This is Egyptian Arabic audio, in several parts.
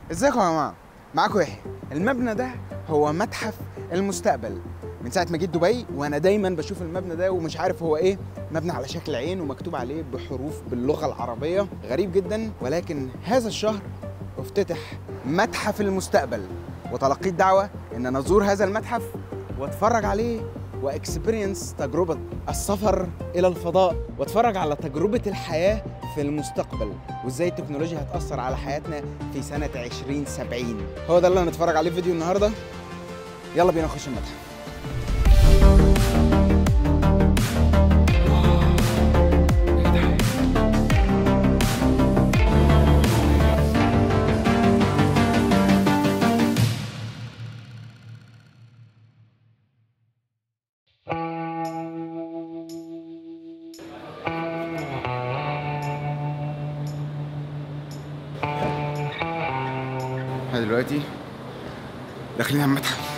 ازيكم يا جماعه معاكم يحيى المبنى ده هو متحف المستقبل من ساعه ما جيت دبي وانا دايما بشوف المبنى ده ومش عارف هو ايه مبنى على شكل عين ومكتوب عليه بحروف باللغه العربيه غريب جدا ولكن هذا الشهر افتتح متحف المستقبل وتلقيت دعوه ان انا ازور هذا المتحف واتفرج عليه واكسبيرينس تجربه السفر الى الفضاء واتفرج على تجربه الحياه في المستقبل وازاي التكنولوجيا هتاثر على حياتنا في سنه 2070 هو ده اللي هنتفرج عليه في فيديو النهارده يلا بينا نخش المتحف احنا دلوقتي داخلين على المتحف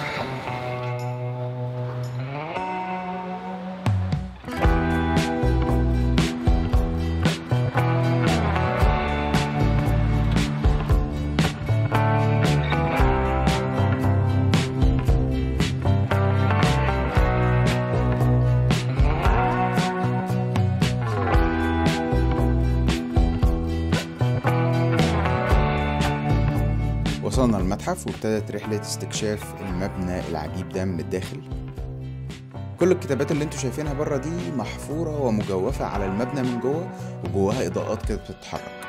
وصلنا المتحف وابتدت رحلة استكشاف المبنى العجيب ده من الداخل كل الكتابات اللي انتوا شايفينها بره دي محفورة ومجوفة على المبنى من جوه وجواها إضاءات كده بتتحرك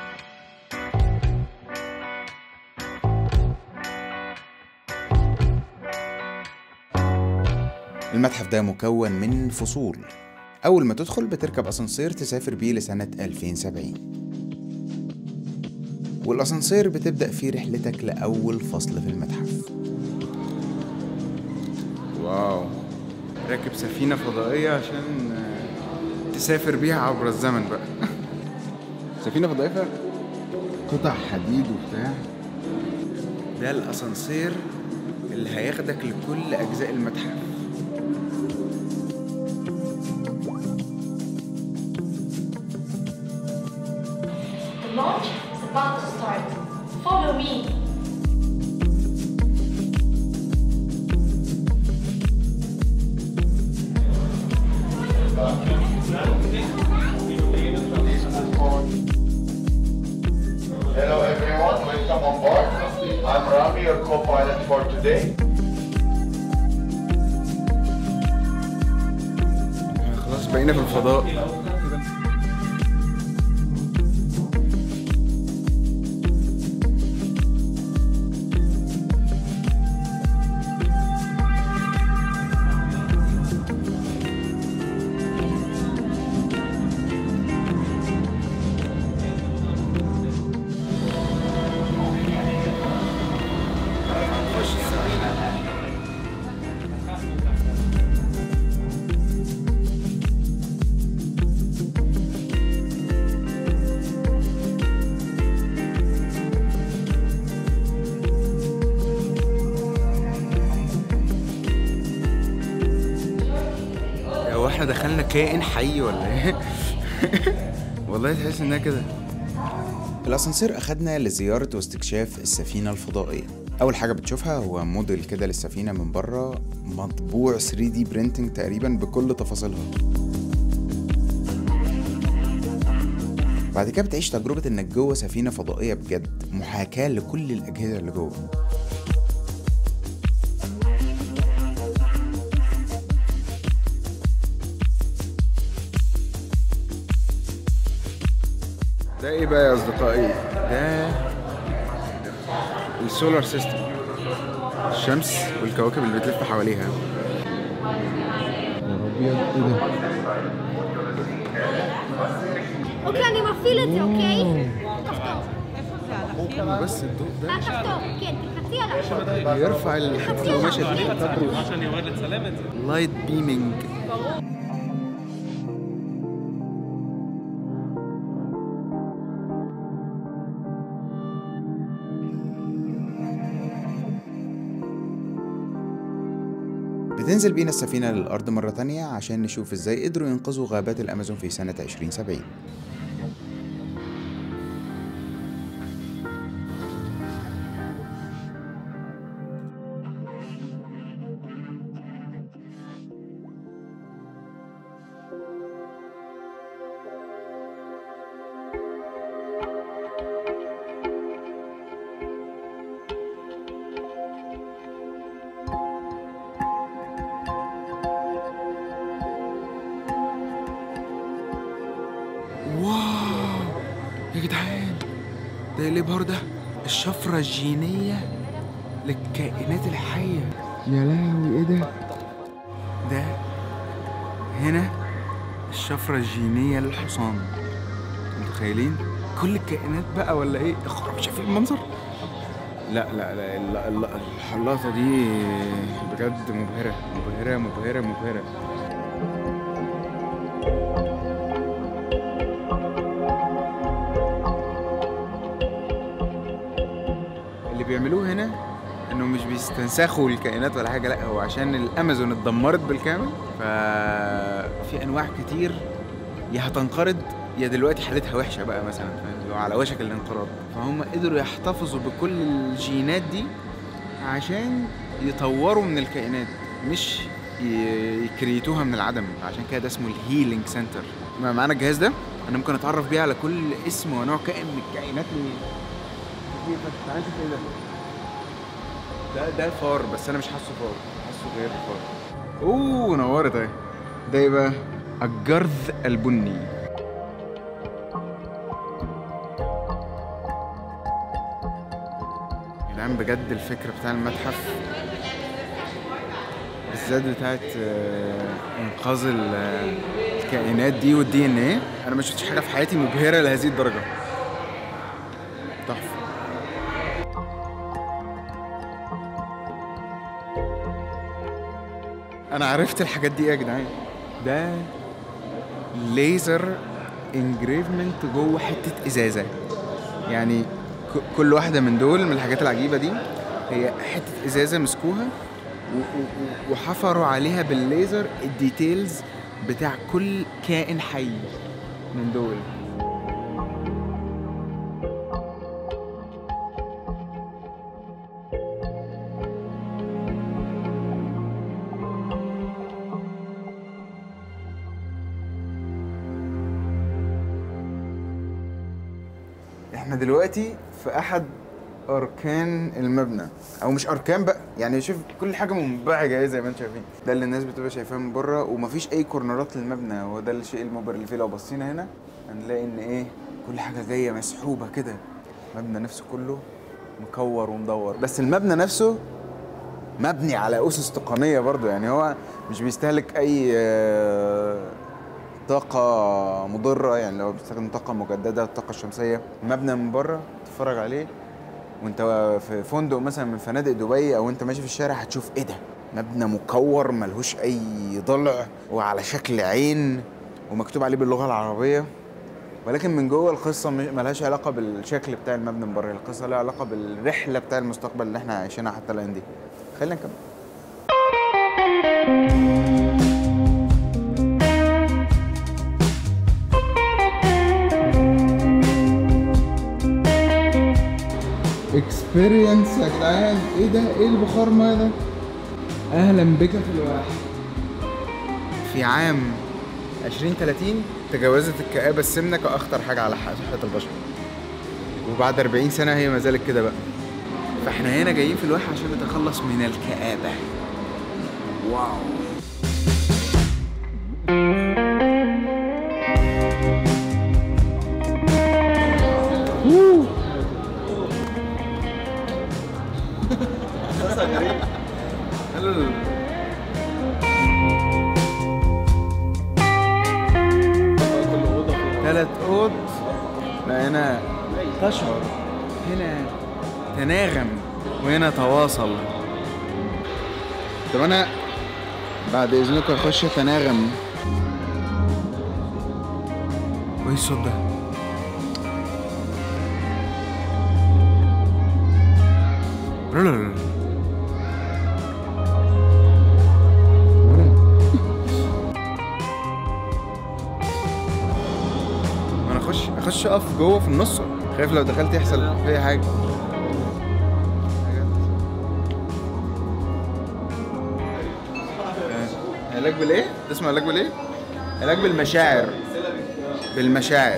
المتحف ده مكون من فصول أول ما تدخل بتركب أسانسير تسافر بيه لسنة 2070 والأسانسير بتبدأ فيه رحلتك لأول فصل في المتحف واو راكب سفينة فضائية عشان آه، تسافر بيها عبر الزمن بقى سفينة فضائية فيها قطع حديد وبتاع ده الأسانسير اللي هياخدك لكل أجزاء المتحف The launch is about to start. Follow me. Hello everyone, welcome on board. I'm Rami, your co-pilot for today. خلاص بقينا في الفضاء هو احنا دخلنا كائن حي ولا ايه؟ والله تحس انها كده الاسانسير اخدنا لزيارة واستكشاف السفينة الفضائية اول حاجة بتشوفها هو موديل كده للسفينة من بره مطبوع 3D برينتنج تقريبا بكل تفاصيلها بعد كده بتعيش تجربة انك جوه سفينة فضائية بجد محاكاة لكل الاجهزة اللي جوه ده ايه بقى يا اصدقائي ده السولار سيستم الشمس والكواكب اللي بتلف حواليها يا ابيض ايه ده اوكي אני מפעיל את זה, אוקיי? כפתור. بس الضوء ده הכפתור, כן, תלחצי עליו. بيرفع الحاجات القماشة دي لايت بيمينج بتنزل بينا السفينة للأرض مرة تانية عشان نشوف ازاي قدروا ينقذوا غابات الأمازون في سنة 2070 ده ايه الابهار ده الشفره الجينيه للكائنات الحيه يا لهوي ايه ده ده هنا الشفره الجينيه للحصان متخيلين كل الكائنات بقى ولا ايه اخرب شايفين المنظر لا لا لا الل- الل- اللقطه دي بجد مبهره مبهره مبهره مبهره اللي بيعملوه هنا انه مش بيستنسخوا الكائنات ولا حاجه لا هو عشان الامازون اتدمرت بالكامل ففي انواع كتير يا هتنقرض يا دلوقتي حالتها وحشه بقى مثلا فاهم؟ اللي هو على وشك الانقراض فهم قدروا يحتفظوا بكل الجينات دي عشان يطوروا من الكائنات مش ي- يكريتوها من العدم عشان كده ده اسمه الهيلينج سنتر معانا الجهاز ده انا ممكن اتعرف بيه على كل اسم ونوع كائن من الكائنات اللي تعالى نشوف ايه ده ده ده فار بس انا مش حاسه فار حاسه غير فار اوه نورت اهي ده يبقى الجرذ البني يا جدعان بجد الفكره بتاع المتحف بالذات بتاعت آه، انقاذ ال- آه، الكائنات دي والدي ان ايه انا ما شفتش حاجه في حياتي مبهره لهذه الدرجه تحفه انا عرفت الحاجات دي ايه يا جدعان ده ليزر انجريفمنت جوه حته ازازه يعني ك- كل واحده من دول من الحاجات العجيبه دي هي حته ازازه مسكوها و- و- و- وحفروا عليها بالليزر الديتيلز بتاع كل كائن حي من دول احنا دلوقتي في احد اركان المبنى او مش اركان بقى يعني شوف كل حاجه منبعجه اهي زي ما انتم شايفين ده اللي الناس بتبقى شايفاه من بره ومفيش اي كورنرات للمبنى هو ده الشيء المبهر اللي فيه لو بصينا هنا هنلاقي ان ايه كل حاجه جايه مسحوبه كده المبنى نفسه كله مكور ومدور بس المبنى نفسه مبني على اسس تقنيه برضو يعني هو مش بيستهلك اي آه، طاقة مضرة يعني لو بتستخدم طاقة مجددة الطاقة الشمسية مبنى من بره تتفرج عليه وانت في فندق مثلا من فنادق دبي او انت ماشي في الشارع هتشوف ايه ده مبنى مكور ملهوش اي ضلع وعلى شكل عين ومكتوب عليه باللغة العربية ولكن من جوه القصة م- ملهاش علاقة بالشكل بتاع المبنى من بره القصة لها علاقة بالرحلة بتاع المستقبل اللي احنا عايشينها حتى الآن دي خلينا نكمل اكسبيرينس يا جدعان ايه ده ايه البخار ما ده اهلا بك في الواحد في عام 2030 تجاوزت الكآبة السمنة كأخطر حاجة على صحة البشر وبعد 40 سنة هي ما زالت كده بقى فاحنا هنا جايين في الواحة عشان نتخلص من الكآبة واو ثلاث اوض لا هنا تشعر هنا تناغم وهنا تواصل طب انا بعد اذنكم اخش تناغم وايه الصوت ده؟ لا لا لا انا اخش اخش اقف جوه في النص خايف لو دخلت يحصل فيا حاجه آه، علاج بالايه؟ ده اسمه علاج بالايه؟ علاج بالمشاعر بالمشاعر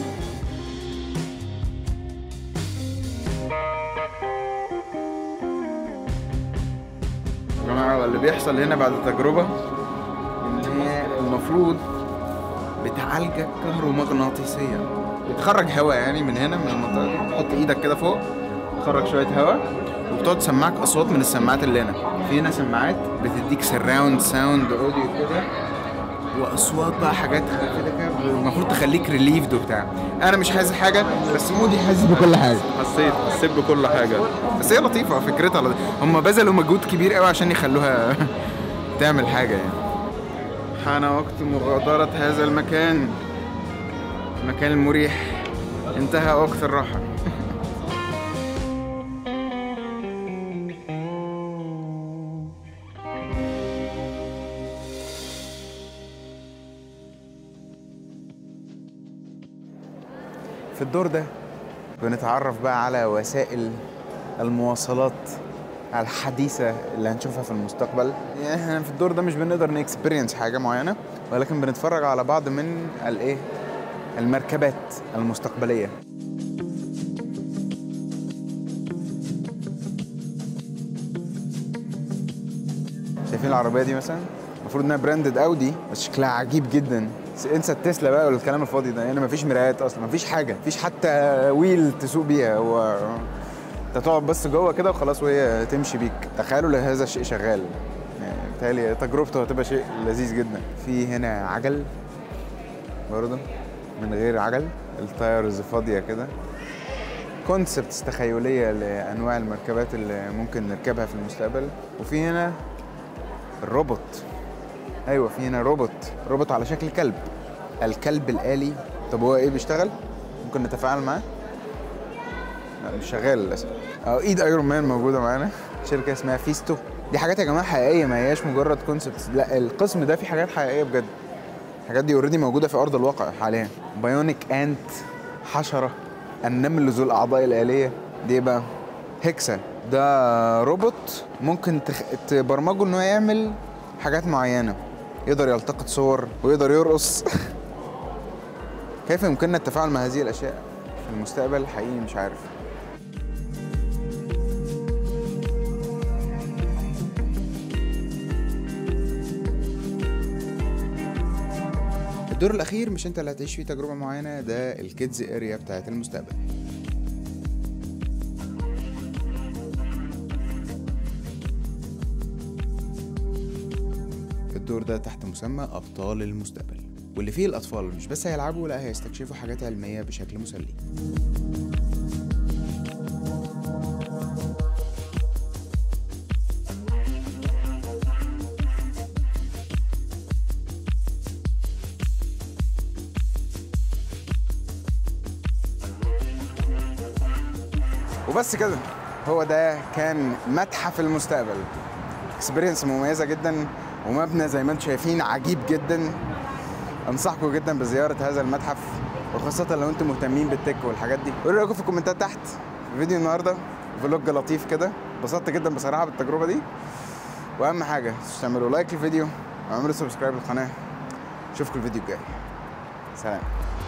يا جماعه اللي بيحصل هنا بعد تجربه ان هي المفروض بتعالجك كهرومغناطيسيا بتخرج هواء يعني من هنا من المنطقه دي تحط ايدك كده فوق تخرج شويه هواء وبتقعد تسمعك اصوات من السماعات اللي هنا في هنا سماعات بتديك سراوند ساوند اوديو كده واصوات بقى حاجات كده كده المفروض تخليك ريليفد وبتاع انا مش حاسس حاجه بس مودي حاسس بكل حاجه حسيت حسيت بكل حاجه بس هي لطيفه فكرتها لطيفة. هم بذلوا مجهود كبير قوي عشان يخلوها تعمل حاجه يعني حان وقت مغادره هذا المكان المكان المريح انتهى وقت الراحه في الدور ده بنتعرف بقى على وسائل المواصلات الحديثة اللي هنشوفها في المستقبل يعني احنا في الدور ده مش بنقدر نكسبيرينس حاجة معينة ولكن بنتفرج على بعض من الايه المركبات المستقبلية شايفين العربية دي مثلا المفروض انها براندد اودي بس شكلها عجيب جدا بس انسى التسلا بقى والكلام الفاضي ده يعني مفيش مرايات اصلا مفيش حاجه مفيش حتى ويل تسوق بيها هو انت تقعد بس جوه كده وخلاص وهي تمشي بيك تخيلوا لو هذا الشيء شغال يعني بالتالي تجربته هتبقى شيء لذيذ جدا في هنا عجل برضه من غير عجل التايرز فاضيه كده كونسبتس تخيليه لانواع المركبات اللي ممكن نركبها في المستقبل وفي هنا الروبوت ايوه في هنا روبوت روبوت على شكل كلب الكلب الالي طب هو ايه بيشتغل ممكن نتفاعل معاه لا مش شغال للاسف اه ايد ايرون مان موجوده معانا شركه اسمها فيستو دي حاجات يا جماعه حقيقيه ما هياش مجرد كونسبتس لا القسم ده فيه حاجات حقيقيه بجد الحاجات دي اوريدي موجوده في ارض الواقع حاليا بايونيك انت حشره النمل ذو الاعضاء الاليه دي إيه بقى هيكسا ده روبوت ممكن تخ... تبرمجه انه يعمل حاجات معينه يقدر يلتقط صور ويقدر يرقص كيف يمكننا التفاعل مع هذه الاشياء في المستقبل حقيقي مش عارف الدور الاخير مش انت اللي هتعيش فيه تجربه معينه ده الكيدز اريا بتاعت المستقبل الدور ده تحت مسمى ابطال المستقبل واللي فيه الاطفال مش بس هيلعبوا لا هيستكشفوا حاجات علميه بشكل مسلي وبس كده هو ده كان متحف المستقبل اكسبيرينس مميزه جدا ومبنى زي ما انتم شايفين عجيب جدا انصحكم جدا بزياره هذا المتحف وخاصه لو انتم مهتمين بالتك والحاجات دي قولوا رايكم في الكومنتات تحت في فيديو النهارده فلوج لطيف كده انبسطت جدا بصراحه بالتجربه دي واهم حاجه تعملوا لايك للفيديو واعملوا سبسكرايب للقناه اشوفكم الفيديو الجاي سلام